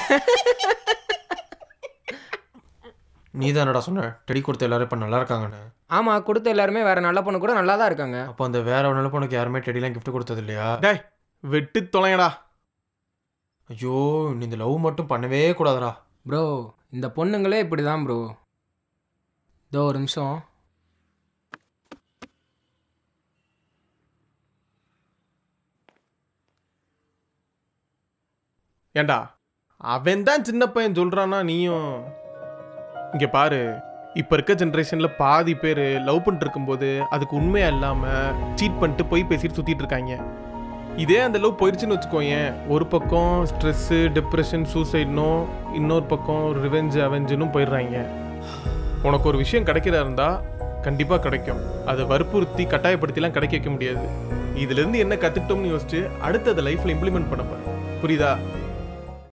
நீ தானடா சொன்ன டெடி கொடுத்த எல்லாரும் இப்போ நல்லா இருக்காங்கன்னு ஆமாம் கொடுத்த எல்லாருமே வேற நல்ல பொண்ணு கூட நல்லா தான் இருக்காங்க அப்போ அந்த வேற ஒரு நல்ல பொண்ணுக்கு யாருமே டெடிலாம் gift கொடுத்தது இல்லையா டேய் வெட்டு தொலைங்கடா ஐயோ நீ இந்த லவ் மட்டும் பண்ணவே கூடாதுடா ப்ரோ இந்த பொண்ணுங்களே இப்படி தான் ப்ரோ இதோ ஒரு நிமிஷம் ஏண்டா அவன் தான் சின்ன பையன் சொல்றானா நீயும் இங்க பாரு இப்ப இருக்க ஜென்ரேஷன்ல பாதி பேர் லவ் பண்ணிட்டு இருக்கும்போது அதுக்கு உண்மையா இல்லாம சீட் பண்ணிட்டு போய் பேசிட்டு சுத்திட்டு இருக்காங்க இதே அந்த லவ் போயிடுச்சுன்னு வச்சுக்கோயேன் ஒரு பக்கம் ஸ்ட்ரெஸ்ஸு டிப்ரெஷன் சூசைட்னும் இன்னொரு பக்கம் ரிவெஞ்ச் அவெஞ்சுன்னு போயிடுறாங்க உனக்கு ஒரு விஷயம் கிடைக்கிறதா இருந்தா கண்டிப்பா கிடைக்கும் அதை வற்புறுத்தி கட்டாயப்படுத்திலாம் கிடைக்க வைக்க முடியாது இதுல இருந்து என்ன கத்துக்கிட்டோம்னு யோசிச்சு அடுத்து அதை லைஃப்ல இம்ப்ளிமெண்ட் பண்ண பாரு. புரியுதா